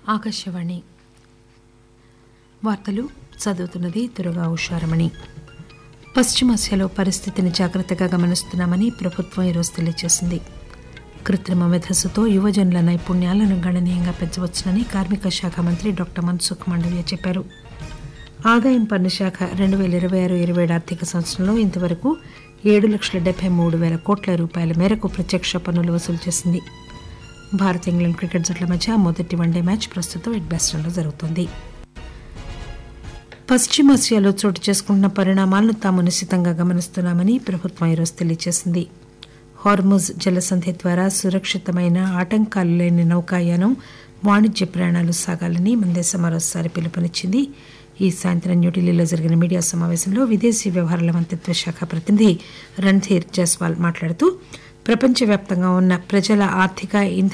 ఆకాశవాణి వార్తలు చదువుతున్నది దుర్గా ఉషారమణి పశ్చిమాసియాలో పరిస్థితిని జాగ్రత్తగా గమనిస్తున్నామని ప్రభుత్వం ఈరోజు తెలియజేసింది కృత్రిమ మెధస్సుతో యువజనుల నైపుణ్యాలను గణనీయంగా పెంచవచ్చునని కార్మిక శాఖ మంత్రి డాక్టర్ మన్సుఖ్ మండవ్య చెప్పారు ఆదాయం పన్ను శాఖ రెండు వేల ఇరవై ఆరు ఇరవై ఏడు ఆర్థిక సంవత్సరంలో ఇంతవరకు ఏడు లక్షల డెబ్బై మూడు వేల కోట్ల రూపాయల మేరకు ప్రత్యక్ష పన్నులు వసూలు చేసింది భారత్ ఇంగ్లాండ్ క్రికెట్ జట్ల మధ్య మొదటి వన్డే మ్యాచ్ ప్రస్తుతం ఎడ్బాస్టన్లో జరుగుతోంది పశ్చిమాసియాలో చోటు చేసుకుంటున్న పరిణామాలను తాము నిశితంగా గమనిస్తున్నామని ప్రభుత్వం ఈరోజు తెలియజేసింది హార్ముజ్ జలసంధి ద్వారా సురక్షితమైన ఆటంకాలు లేని నౌకాయానం వాణిజ్య ప్రయాణాలు సాగాలని మన దేశం మరోసారి పిలుపునిచ్చింది ఈ సాయంత్రం న్యూఢిల్లీలో జరిగిన మీడియా సమావేశంలో విదేశీ వ్యవహారాల మంత్రిత్వ శాఖ ప్రతినిధి రణ్ధీర్ జైస్వాల్ మాట్లాడుతూ ప్రపంచవ్యాప్తంగా ఉన్న ప్రజల ఆర్థిక ఇంధన